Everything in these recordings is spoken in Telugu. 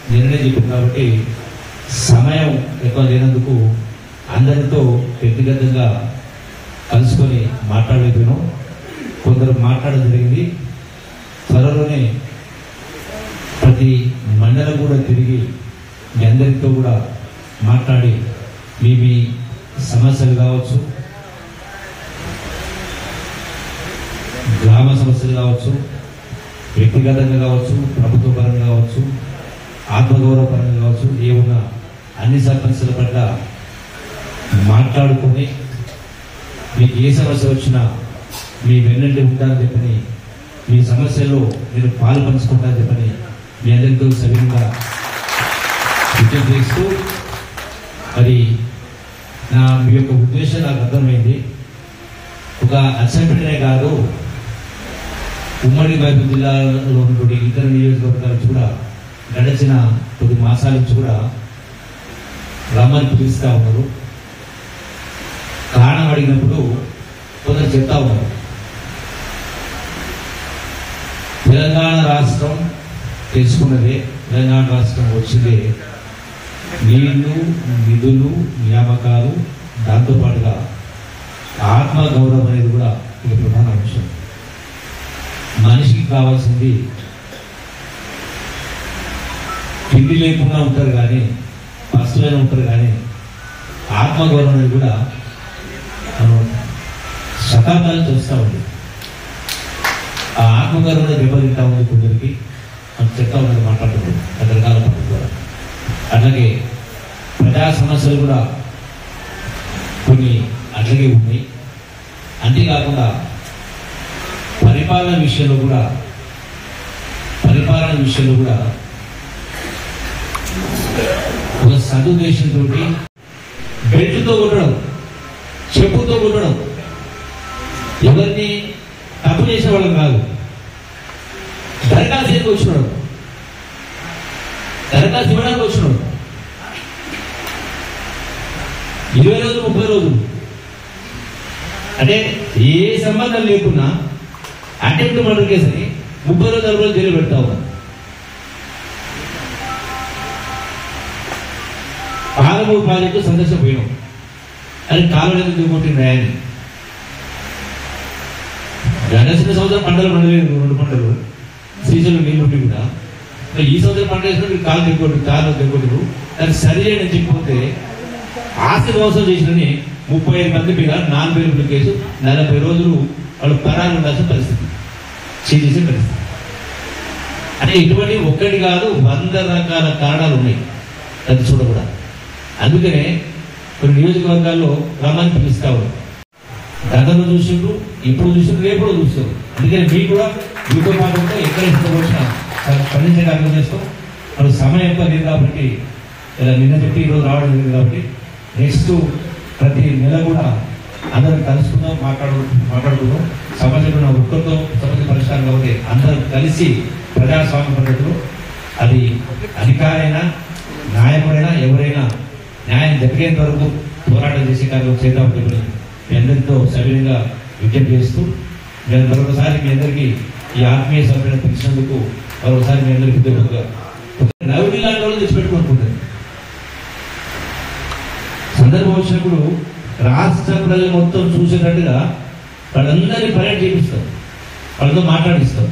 నిన్ననే చెప్పింది కాబట్టి సమయం ఎక్కువ లేనందుకు అందరితో వ్యక్తిగతంగా కలుసుకొని మాట్లాడలేకపోయినాం కొందరు మాట్లాడడం జరిగింది త్వరలోనే ప్రతి మండలం కూడా తిరిగి మీ అందరితో కూడా మాట్లాడి మీ మీ సమస్యలు కావచ్చు గ్రామ సమస్యలు కావచ్చు వ్యక్తిగతంగా కావచ్చు ప్రభుత్వ పరంగా కావచ్చు ఆత్మగౌరవ పరంగా కావచ్చు ఏమున్నా అన్ని సమస్యల పట్ల మాట్లాడుకొని మీకు ఏ సమస్య వచ్చినా మీ వెన్నంటి ఉంటానని చెప్పని మీ సమస్యలో నేను పాలు పంచుకుంటానని చెప్పని మీ అందరితో సవినంగా విజ్ఞప్తి చేస్తూ మరి నా మీ యొక్క ఉద్దేశం నాకు అర్థమైంది ఒక అసెంబ్లీనే కాదు ఉమ్మడి మహబూబ్ జిల్లాలో ఉన్నటువంటి ఇతర నియోజకవర్గాల నుంచి కూడా గడిచిన కొద్ది మాసాల నుంచి కూడా రమ్మని పిలుస్తూ ఉన్నారు కారణం అడిగినప్పుడు కొందరు చెప్తా ఉన్నారు తెలంగాణ రాష్ట్రం తెచ్చుకున్నదే తెలంగాణ రాష్ట్రం వచ్చిందే నీళ్లు నిధులు నియామకాలు దాంతోపాటుగా ఆత్మ గౌరవం అనేది కూడా ఇది ప్రధాన అంశం మనిషికి కావాల్సింది తిండి లేకుండా ఉంటారు కానీ వస్తువులైన ఉంటారు కానీ ఆత్మగౌరవం అనేది కూడా మనం శతాబ్దాలు చూస్తూ ఉంది ఆ ఆత్మగౌరవం దెబ్బతింటా ఉంది కొందరికి మనం చెప్తా ఉన్నది మాట్లాడుతుంది రకరకాల పనుల ద్వారా అట్లాగే ప్రజా సమస్యలు కూడా కొన్ని అట్లాగే ఉన్నాయి అంతేకాకుండా పరిపాలన విషయంలో కూడా పరిపాలన విషయంలో కూడా ఒక సదుద్దేశంతో బెల్ట్తో కొట్టడం చెప్పుతో కొట్టడం ఎవరిని తప్పు చేసే వాళ్ళం కాదు దరఖాస్తు ఎందుకు వచ్చినాడు దరఖాస్తు ఇవ్వడానికి వచ్చినాడు ఇరవై రోజులు ముప్పై రోజులు అంటే ఏ సంబంధం లేకున్నా అటెంప్ట్ మర్డర్ కేసుని ముప్పై రోజులు నలభై రోజులు జైలు పెడతా ఉన్నారు పాలమూరు ప్రాజెక్టు సందర్శన పోయినాం అది కాలువ ఎందుకు దిగుకొట్టిన న్యాయాన్ని గణేసిన సంవత్సరం పంటలు పండలేదు రెండు పంటలు సీజన్లు నీళ్ళు ఉండి కూడా మరి ఈ సంవత్సరం పంట వేసినప్పుడు కాలు దిగొట్టు కాలు దిగొట్టు దాన్ని సరి చేయని చెప్పిపోతే ఆస్తి మోసం చేసినని ముప్పై ఐదు మంది మీద నాలుగు వేలు కేసు నలభై రోజులు వాళ్ళు పరాలు ఉండాల్సిన పరిస్థితి చేసే పరిస్థితి అంటే ఇటువంటి ఒక్కటి కాదు వంద రకాల కారణాలు ఉన్నాయి అది చూడకూడదు అందుకనే కొన్ని నియోజకవర్గాల్లో రమ్మని పిలుస్తా ఉన్నారు గతంలో చూసిండ్రు ఇప్పుడు చూసిండ్రు రేపు కూడా చూస్తారు అందుకని మీకు కూడా మీతో పాటు ఉంటే ఎక్కడ ఇష్టం స్పందించే కార్యక్రమం చేస్తాం మనకు సమయం ఎక్కువ లేదు కాబట్టి ఇలా నిన్న పెట్టి ఈరోజు రావడం లేదు కాబట్టి నెక్స్ట్ ప్రతి నెల కూడా అందరం కలుసుకుందాం మాట్లాడు మాట్లాడుకుందాం సమస్యలు ఉన్న ఒక్కరితో సమస్య పరిష్కారం కాబట్టి అందరం కలిసి ప్రజాస్వామ్య పద్ధతిలో అది అధికారైనా నాయకుడైనా ఎవరైనా న్యాయం జరిగేంత వరకు పోరాటం చేసే కార్యక్రమం చేద్దాం చెప్పి మీ అందరితో సవినంగా విజ్ఞప్తి చేస్తూ నేను మరొకసారి మీ అందరికీ ఈ ఆత్మీయ సభ్యులను పిలిచినందుకు మరొకసారి మీ అందరికీ కృతజ్ఞతగా రౌడీ లాంటి వాళ్ళు తెచ్చిపెట్టుకుంటుంది సందర్భం వచ్చినప్పుడు రాష్ట్ర ప్రజలు మొత్తం చూసేటట్టుగా వాళ్ళందరినీ పర్యటన చేపిస్తాం వాళ్ళతో మాట్లాడిస్తాం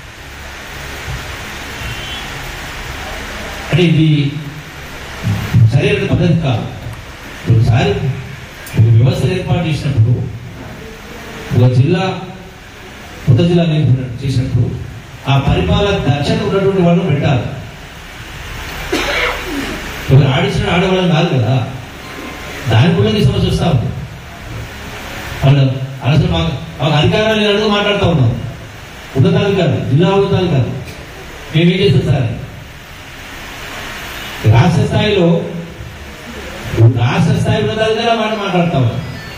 అంటే ఇది సరైన పద్ధతి కాదు ఒకసారి ఒక వ్యవస్థ ఏర్పాటు చేసినప్పుడు ఒక జిల్లా కొత్త జిల్లా నియమించిన- చేసినప్పుడు ఆ పరిపాలన దక్షత ఉన్నటువంటి వాళ్ళు పెట్టాలి ఒక ఆడిషన్ ఆడవాళ్ళం కాదు కదా దాని కూడా ఈ సమస్య వస్తా ఉంది వాళ్ళు అసలు మాకు మాకు అధికారాలు లేనట్టు మాట్లాడుతూ ఉన్నాం ఉన్నతాధికారులు జిల్లా ఉన్నతాధికారులు మేము ఏం చేస్తాం సార్ రాష్ట్ర స్థాయిలో రాష్ట్ర స్థాయి ఉన్నతాధికారులు మాట మాట్లాడుతా ఉన్నాం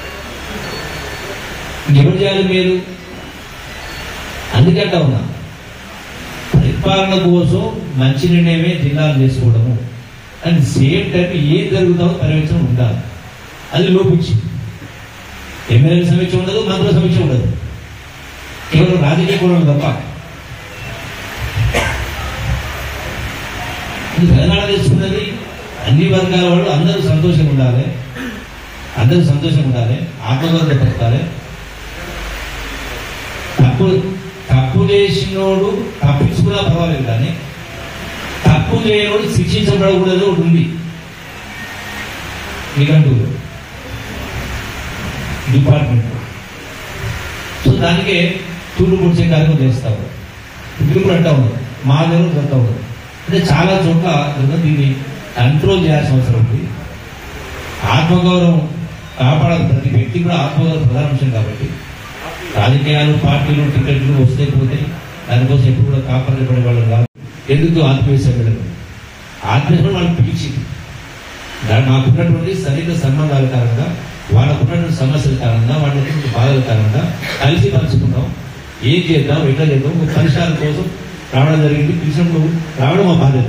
ఎవరు చేయాలి మీరు అందుకే అంటా ఉన్నా పరిపాలన కోసం మంచి నిర్ణయమే జిల్లాలు చేసుకోవడము అండ్ సేమ్ టైం ఏం జరుగుతుందో పర్యవేక్షణ ఉండాలి అది లోపించి ఎమ్మెల్యే సమీక్ష ఉండదు మంత్రుల సమీక్ష ఉండదు కేవలం రాజకీయ కోణం తప్ప ఇది తెలంగాణ తెచ్చుకున్నది అన్ని వర్గాల వాళ్ళు అందరూ సంతోషంగా ఉండాలి అందరూ సంతోషంగా ఉండాలి ఆత్మగౌరవం బతకాలి తప్పు తప్పు చేసినోడు తప్పించుకున్నా పర్వాలేదు కానీ తప్పు చేయనోడు శిక్షించబడకూడదు ఒకటి ఉంది మీకంటూ డిపార్ట్మెంట్ సో దానికే తూడు పొడిచే కార్యక్రమం చేస్తావు ఇప్పుడు కూడా అంటా ఉన్నారు మా దగ్గర చెప్తా ఉన్నారు అంటే చాలా చోట్ల ఏదో దీన్ని కంట్రోల్ చేయాల్సిన అవసరం ఉంది ఆత్మగౌరవం కాపాడాలి ప్రతి వ్యక్తి కూడా ఆత్మగౌరవం ప్రధాన అంశం కాబట్టి రాజకీయాలు పార్టీలు టికెట్లు వస్తే పోతే దానికోసం ఎప్పుడు కూడా కాపాడబడే వాళ్ళు కాదు ఎందుకు ఆత్మీయ వెళ్ళదు ఆత్మీయ వాళ్ళు పిలిచింది దాని మాకున్నటువంటి సరిగ్గా సంబంధాల కారణంగా వాళ్ళకున్నటువంటి సమస్యల కారణంగా వాళ్ళకున్నటువంటి బాధల కారణంగా కలిసి పంచుకున్నాం ఏం చేద్దాం ఎట్లా చేద్దాం ఒక పరిష్కారం కోసం రావడం జరిగింది పిలిచినప్పుడు రావడం మా బాధ్యత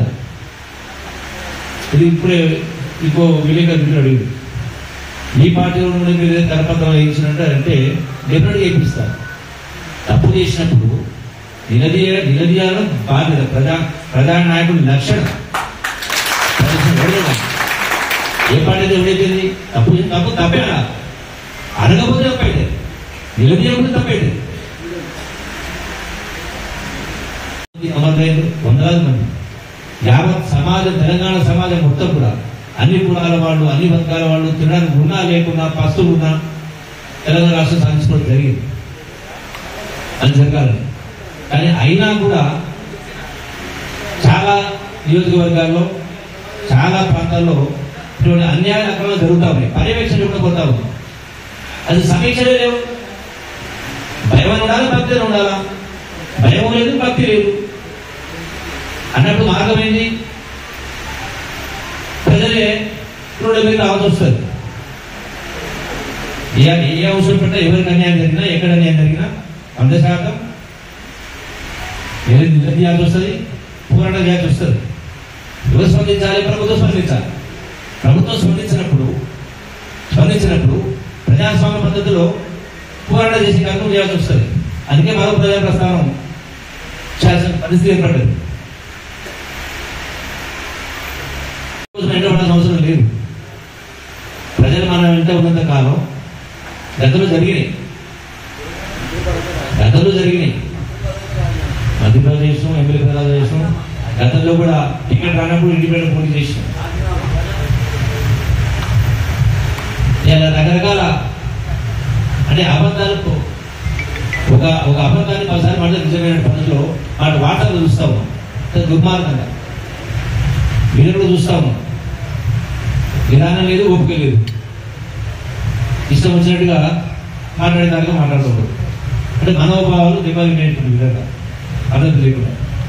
ఇది ఇప్పుడే ఇంకో విలేకరు అడిగింది ఈ పార్టీలో నుండి మీరు ఏదైనా కరపత్రం వేయించినట్టు అంటే డెఫినెట్గా వేయిస్తారు తప్పు చేసినప్పుడు నిలదీయ నిలదీయాలని బాధ్యత ప్రజా ప్రధాన నాయకుడి లక్షణం ప్రజలు ఎవరైనా ఏ పార్టీ ఎవరైతే తప్పు చేసిన తప్పు తప్పేనా అడగకపోతే తప్పైతే నిలదీయకపోతే తప్పైతే అమరులైన వందలాది మంది యావత్ సమాజం తెలంగాణ సమాజం మొత్తం కూడా అన్ని కులాల వాళ్ళు అన్ని వర్గాల వాళ్ళు తినడానికి ఉన్నా లేకున్నా పస్తులు ఉన్నా తెలంగాణ రాష్ట్రం సాధించుకోవడం జరిగింది అది జరగాలి కానీ అయినా కూడా చాలా నియోజకవర్గాల్లో చాలా ప్రాంతాల్లో ఇటువంటి అన్యాయ అక్రమాలు జరుగుతా ఉన్నాయి పర్యవేక్షణ కూడా పోతా ఉంది అది సమీక్షలే లేవు భయం ఉండాలి భక్తి ఉండాలా భయం లేదు భక్తి లేదు అన్నట్టు మార్గం ఏంటి ప్రజలే రోడ్డు మీద రావాల్సి వస్తుంది ఏ ఏ అవసరం పెట్టా ఎవరికి అన్యాయం జరిగినా ఎక్కడ అన్యాయం జరిగినా వంద శాతం ఎవరికి నిలదీయాల్సి వస్తుంది పోరాటం చేయాల్సి వస్తుంది ఎవరు స్పందించాలి ప్రభుత్వం స్పందించాలి ప్రభుత్వం స్పందించినప్పుడు స్పందించినప్పుడు ప్రజాస్వామ్య పద్ధతిలో పోరాటం చేసి కార్యక్రమం చేయాల్సి వస్తుంది అందుకే మరో ప్రజా ప్రస్థానం చేయాల్సిన పరిస్థితి ఏర్పడ్డది వెంటబడాల్సిన అవసరం లేదు ప్రజలు మన వెంట ఉన్నంత కాలం గతంలో జరిగినాయి గతంలో జరిగినాయి మధ్యప్రదేశ్ ఎమ్మెల్యే ప్రదేశం గతంలో కూడా టికెట్ రానప్పుడు ఇండిపెండెంట్ పోటీ చేసాం ఇలా రకరకాల అంటే అబద్ధాలకు ఒక ఒక అబద్ధాన్ని పదిసారి మాట నిజమైన పద్ధతిలో వాటి వార్తలు చూస్తాము దుర్మార్గంగా మీరు కూడా చూస్తాము విధానం లేదు ఓపిక లేదు ఇష్టం వచ్చినట్టుగా మాట్లాడేదాకా మాట్లాడుతుంటారు అంటే మనోభావాలు దెబ్బతినేటువంటి విధంగా పద్ధతి లేకుండా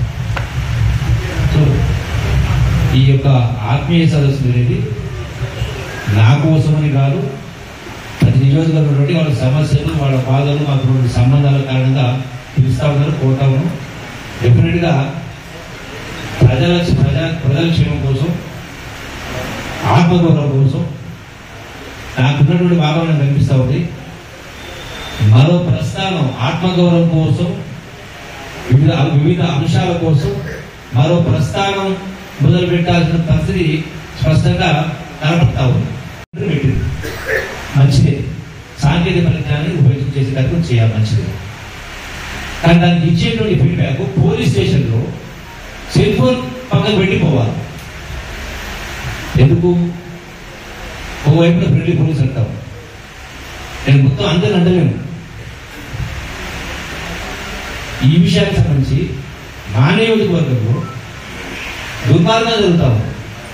సో ఈ యొక్క ఆత్మీయ సదస్సు అనేది నా కోసమని కాదు ప్రతి నియోజకవర్గం నుండి వాళ్ళ సమస్యలు వాళ్ళ బాధలు మాకు సంబంధాల కారణంగా పిలుస్తా ఉన్నారు కోరుతా ఉన్నాం డెఫినెట్గా ప్రజల ప్రజా ప్రజల క్షేమం కోసం ఆత్మగౌరవం కోసం నాకున్నటువంటి భాగం కనిపిస్తూ ఉంది మరో ప్రస్థానం ఆత్మగౌరవం కోసం వివిధ వివిధ అంశాల కోసం మరో ప్రస్థానం మొదలు పెట్టాల్సిన పరిస్థితి స్పష్టంగా కనపడతా ఉంది పెట్టింది మంచిదే సాంకేతిక పరిజ్ఞానాన్ని ఉపయోగించి చేసే కార్యక్రమం చేయాలి మంచిదే కానీ దానికి ఇచ్చేటువంటి ఫీడ్బ్యాక్ పోలీస్ స్టేషన్లో సెల్ ఫోన్ పక్కన పెట్టిపోవాలి ఎందుకు ఒకవైపున ఫ్రెండ్లీ పోలీస్ అంటాం నేను మొత్తం అందరిని అంటలేను ఈ విషయానికి సంబంధించి మా నియోజకవర్గంలో దుర్మార్గం జరుగుతా ఉంది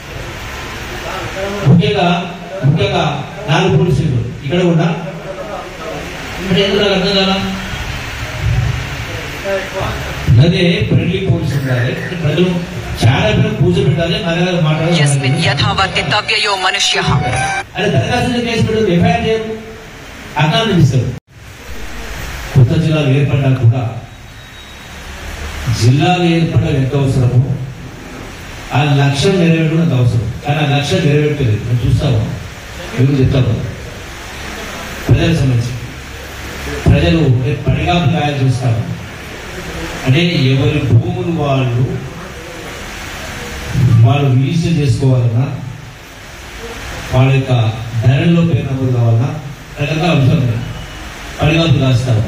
ముఖ్యంగా ముఖ్యంగా నాలుగు పోలీసులు ఇక్కడ కూడా ఇక్కడ ఎందుకు నాకు అర్థం కాదా అదే ఫ్రెండ్లీ పోలీసు ఉండాలి ప్రజలు చాలా పేరు పూజ పెట్టాలి మర్యాద यस्मिन् మాట్లాడాలి यथावर्तितव्ययो मनुष्यः అరే దరఖాస్తు కేసు పెట్టు ఎఫ్ఐఆర్ చేయరు అన్నాను ఇస్తారు కొత్త జిల్లాలు ఏర్పడ్డా కూడా జిల్లాలు ఏర్పడడం ఎంత అవసరమో ఆ లక్ష్యం నెరవేరడం ఎంత అవసరం కానీ ఆ లక్ష్యం నెరవేర్చలేదు మేము చూస్తాము ఎందుకు చెప్తాము ప్రజలకు సంబంధించి ప్రజలు రేపు పడిగాపు తయారు చూస్తారు అంటే ఎవరి భూములు వాళ్ళు వాళ్ళు రిజిస్టర్ చేసుకోవాలన్నా వాళ్ళ యొక్క ధరల్లో పేరు నమోదు కావాలన్నా రకరకాల అంశాలు ఉన్నాయి పడిగాపు రాస్తారు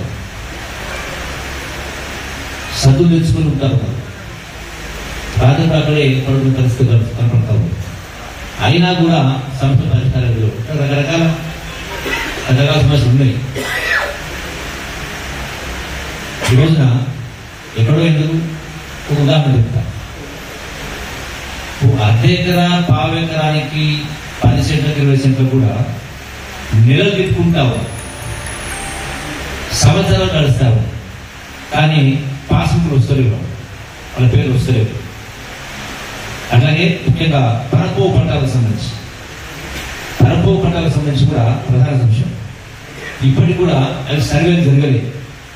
సద్దు తెచ్చుకొని ఉంటారు కదా రాజు అక్కడే పడుకున్న పరిస్థితి కన- కనపడతా ఉంది అయినా కూడా సమస్య పరిష్కారం లేవు. రకరకాల రకరకాల సమస్యలు ఉన్నాయి ఈ రోజున ఎక్కడో ఎందుకు ఒక ఉదాహరణ చెప్తా ఓ అర్ధ ఎకరా పావు ఎకరానికి పది సెంట్లకు ఇరవై సెంట్లు కూడా నెలలు తిప్పుకుంటావు సంవత్సరాలు నడుస్తావు కానీ పాస్బుక్లు వస్తలేవు వాళ్ళ పేరు వస్తలేవు అట్లాగే ముఖ్యంగా పరపో పంటలకు సంబంధించి పరపో పంటలకు సంబంధించి కూడా ప్రధాన అంశం ఇప్పటికి కూడా అవి సర్వేలు జరగలేదు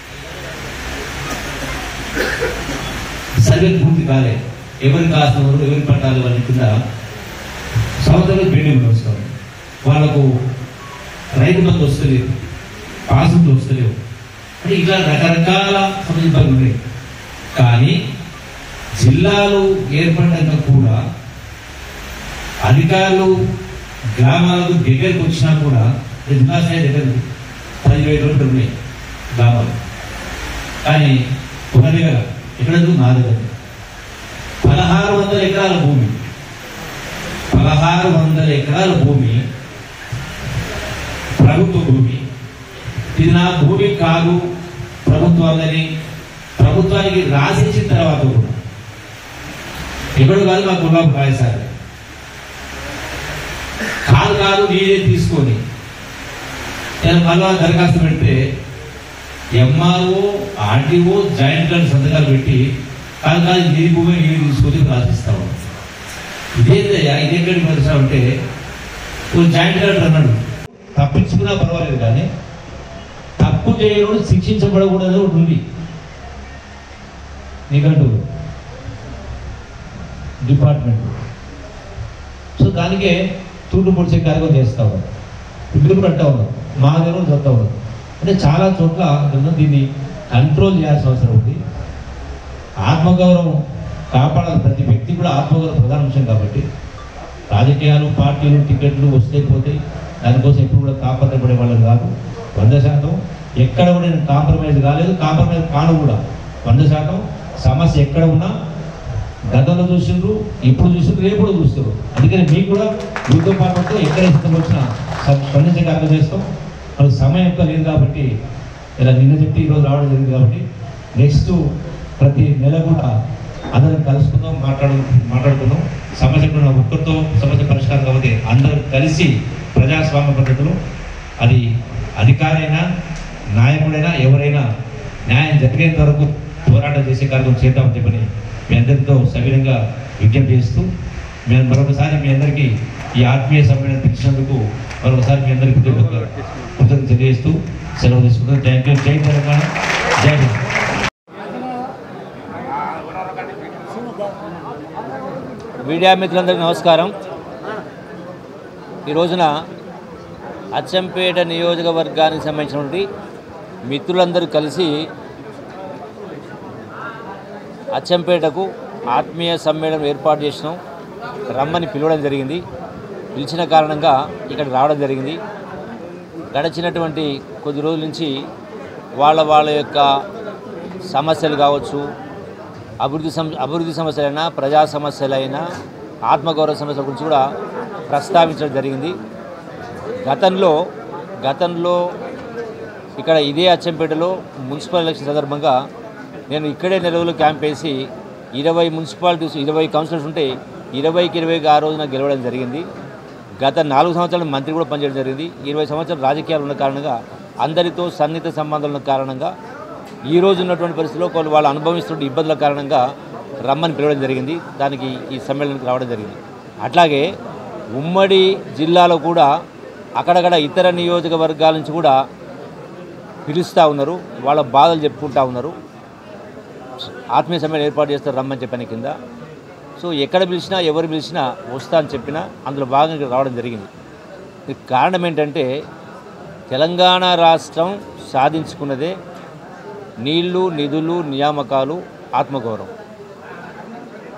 సర్వే పూర్తి కాలే ఎవరి కాస్తున్నారు ఎవరి పట్టాలు వాళ్ళ కింద సంవత్సరాలు పెండింగ్ వస్తారు వాళ్ళకు రైతు బంధు వస్తలేదు పాసులు వస్తలేవు అంటే ఇట్లా రకరకాల సమస్యలు ఉన్నాయి కానీ జిల్లాలు ఏర్పడ్డాక కూడా అధికారులు గ్రామాలకు దగ్గరకు వచ్చినా కూడా జిల్లా స్థాయి దగ్గర పదివేల రోడ్లు ఉన్నాయి గ్రామాలు కానీ ఒక దగ్గర ఎక్కడ నా దగ్గర పదహారు వందల ఎకరాల భూమి పదహారు వందల ఎకరాల భూమి ప్రభుత్వ భూమి ఇది నా భూమి కాదు ప్రభుత్వాలని ప్రభుత్వానికి రాసిచ్చిన తర్వాత కూడా ఎక్కడ కాదు మా గులాబ్ రాయసారి కాదు కాదు నీదే తీసుకొని నేను మళ్ళా దరఖాస్తు పెడితే ఎంఆర్ఓ ఆర్టీఓ జాయింట్ కలెక్టర్ సంతకాలు పెట్టి కాదు కాదు నీ భూమి నీరు తీసుకొని రాసిస్తావు ఇదేంటయ్యా ఇదెక్కడికి పరిశ్రమ అంటే ఓ జాయింట్ కలెక్టర్ అన్నాడు తప్పించుకున్నా పర్వాలేదు కానీ తప్పు చేయడం శిక్షించబడకూడదు ఒకటి ఉంది నీకంటూ డిపార్ట్మెంట్ సో దానికే తూటు పొడిచే కార్యక్రమం చేస్తా ఉన్నారు ఇప్పుడు కూడా అంటా ఉన్నారు మా దగ్గర చెప్తా ఉన్నారు అంటే చాలా చోట్ల నిన్న దీన్ని కంట్రోల్ చేయాల్సిన అవసరం ఉంది ఆత్మగౌరవం కాపాడాలి ప్రతి వ్యక్తి కూడా ఆత్మగౌరవం ప్రధాన అంశం కాబట్టి రాజకీయాలు పార్టీలు టికెట్లు వస్తే పోతాయి దానికోసం ఎప్పుడు కూడా కాపాడబడే వాళ్ళం కాదు వంద శాతం ఎక్కడ కూడా నేను కాంప్రమైజ్ కాలేదు కాంప్రమైజ్ కాను కూడా వంద శాతం సమస్య ఎక్కడ ఉన్నా గతంలో చూసిండ్రు ఇప్పుడు చూసిండ్రు రేపు కూడా చూస్తారు అందుకని మీకు కూడా యుద్ధ పార్టీతో ఎక్కడ ఇష్టం వచ్చినా స- స్పందించే కార్యక్రమం చేస్తాం మనకు సమయం ఎక్కువ లేదు కాబట్టి ఇలా నిన్న చెప్తే ఈరోజు రావడం జరిగింది కాబట్టి నెక్స్ట్ ప్రతి నెల కూడా అందరం కలుసుకుందాం మాట్లాడు మాట్లాడుకుందాం సమస్య కూడా ఒక్కరితో సమస్య పరిష్కారం కాబట్టి అందరూ కలిసి ప్రజాస్వామ్య పద్ధతిలో అది అధికారైనా నాయకుడైనా ఎవరైనా న్యాయం జరిగేంత వరకు పోరాటం చేసే కార్యక్రమం చేద్దామని చెప్పని మీ అందరితో సవినంగా విజ్ఞప్తి చేస్తూ మేము మరొకసారి మీ అందరికీ ఈ ఆత్మీయ సమ్మేళనం పిలిచినందుకు మరొకసారి మీ అందరికీ కృతజ్ఞత కృతజ్ఞత తెలియజేస్తూ సెలవు తీసుకుంటాం థ్యాంక్ యూ జై తెలంగాణ జై హింద్ మీడియా మిత్రులందరికీ నమస్కారం ఈ రోజున అచ్చంపేట నియోజకవర్గానికి సంబంధించినటువంటి మిత్రులందరూ కలిసి అచ్చంపేటకు ఆత్మీయ సమ్మేళనం ఏర్పాటు చేసినాం రమ్మని పిలవడం జరిగింది పిలిచిన కారణంగా ఇక్కడ రావడం జరిగింది గడిచినటువంటి కొద్ది రోజుల నుంచి వాళ్ళ వాళ్ళ యొక్క సమస్యలు కావచ్చు అభివృద్ధి సమ అభివృద్ధి సమస్యలైనా ప్రజా సమస్యలైనా ఆత్మగౌరవ సమస్యల గురించి కూడా ప్రస్తావించడం జరిగింది గతంలో గతంలో ఇక్కడ ఇదే అచ్చంపేటలో మున్సిపల్ ఎలక్షన్ సందర్భంగా నేను ఇక్కడే నెలవులు క్యాంప్ వేసి ఇరవై మున్సిపాలిటీస్ ఇరవై కౌన్సిలర్స్ ఉంటే ఇరవైకి ఇరవైకి ఆ రోజున గెలవడం జరిగింది గత నాలుగు సంవత్సరాలు మంత్రి కూడా పనిచేయడం జరిగింది ఇరవై సంవత్సరాలు రాజకీయాలు ఉన్న కారణంగా అందరితో సన్నిహిత సంబంధాలు ఉన్న కారణంగా ఈ రోజు ఉన్నటువంటి పరిస్థితిలో కొన్ని వాళ్ళు అనుభవిస్తున్న ఇబ్బందుల కారణంగా రమ్మని పిలవడం జరిగింది దానికి ఈ సమ్మేళనానికి రావడం జరిగింది అట్లాగే ఉమ్మడి జిల్లాలో కూడా అక్కడక్కడ ఇతర నియోజకవర్గాల నుంచి కూడా పిలుస్తూ ఉన్నారు వాళ్ళ బాధలు చెప్పుకుంటా ఉన్నారు ఆత్మీయ సమ్మేళనం ఏర్పాటు చేస్తారు రమ్మని చెప్పిన కింద సో ఎక్కడ పిలిచినా ఎవరు పిలిచినా వస్తా అని చెప్పినా అందులో భాగంగా ఇక్కడ రావడం జరిగింది దీనికి కారణం ఏంటంటే తెలంగాణ రాష్ట్రం సాధించుకున్నదే నీళ్లు నిధులు నియామకాలు ఆత్మగౌరవం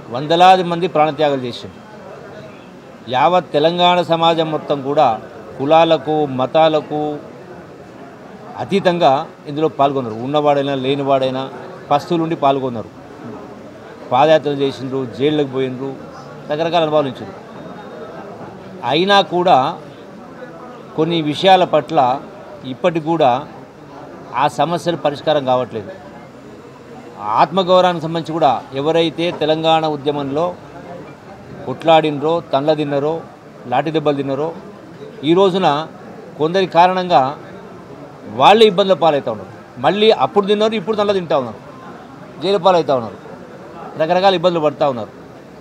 వందలాది మంది ప్రాణత్యాగాలు చేసింది యావత్ తెలంగాణ సమాజం మొత్తం కూడా కులాలకు మతాలకు అతీతంగా ఇందులో పాల్గొన్నారు ఉన్నవాడైనా లేనివాడైనా పస్తులుండి పాల్గొన్నారు పాదయాత్రలు చేసిండ్రు జైళ్ళకు పోయినరు రకరకాల అనుభవించారు అయినా కూడా కొన్ని విషయాల పట్ల ఇప్పటికి కూడా ఆ సమస్యలు పరిష్కారం కావట్లేదు ఆత్మగౌరవానికి సంబంధించి కూడా ఎవరైతే తెలంగాణ ఉద్యమంలో కొట్లాడినరో తండ్ల తిన్నారో లాఠీ దెబ్బలు తిన్నారో ఈ రోజున కొందరి కారణంగా వాళ్ళే ఇబ్బందుల పాలవుతూ ఉన్నారు మళ్ళీ అప్పుడు తిన్నారు ఇప్పుడు తండ్ల తింటా ఉన్నారు జైలు పాలవుతూ ఉన్నారు రకరకాల ఇబ్బందులు పడుతూ ఉన్నారు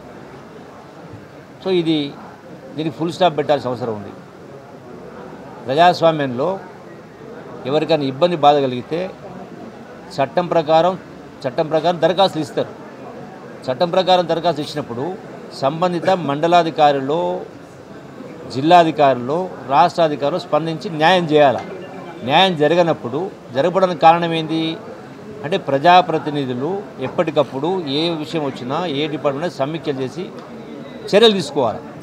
సో ఇది దీనికి ఫుల్ స్టాప్ పెట్టాల్సిన అవసరం ఉంది ప్రజాస్వామ్యంలో ఎవరికైనా ఇబ్బంది బాధ కలిగితే చట్టం ప్రకారం చట్టం ప్రకారం దరఖాస్తులు ఇస్తారు చట్టం ప్రకారం దరఖాస్తు ఇచ్చినప్పుడు సంబంధిత మండలాధికారులు జిల్లాధికారులు రాష్ట్ర అధికారులు స్పందించి న్యాయం చేయాలి న్యాయం జరగనప్పుడు జరగడానికి కారణం ఏంది అంటే ప్రజాప్రతినిధులు ఎప్పటికప్పుడు ఏ విషయం వచ్చినా ఏ డిపార్ట్మెంట్ సమీక్షలు చేసి చర్యలు తీసుకోవాలి